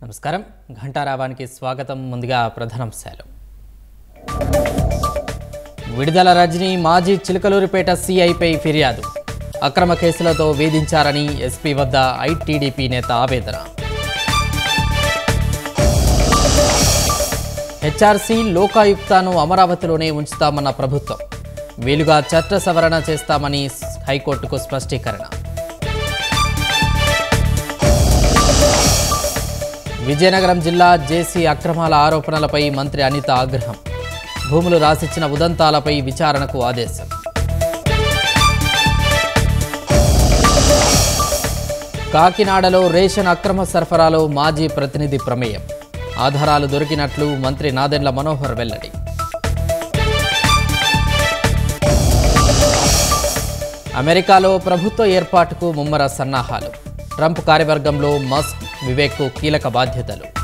నమస్కారం ఘంటారావానికి స్వాగతం ముందుగా ప్రధానాంశాలు విడుదల రజనీ మాజీ చిలకలూరిపేట సిఐపై ఫిర్యాదు అక్రమ కేసులతో వేధించారని ఎస్పీ వద్ద ఐటీడీపీ నేత ఆవేదన హెచ్ఆర్సీ లోకాయుక్తను అమరావతిలోనే ఉంచుతామన్న ప్రభుత్వం వీలుగా చట్ట సవరణ చేస్తామని హైకోర్టుకు స్పష్టీకరణ విజయనగరం జిల్లా జేసీ అక్రమాల ఆరోపణలపై మంత్రి అనిత ఆగ్రహం భూములు రాసిచ్చిన ఉదంతాలపై విచారణకు ఆదేశం కాకినాడలో రేషన్ అక్రమ సరఫరాలో మాజీ ప్రతినిధి ప్రమేయం ఆధారాలు దొరికినట్లు మంత్రి నాదెండ్ల మనోహర్ వెల్లడి అమెరికాలో ప్రభుత్వ ఏర్పాటుకు ముమ్మర సన్నాహాలు ట్రంప్ కార్యవర్గంలో మస్క్ వివేక్కు కీలక బాధ్యతలు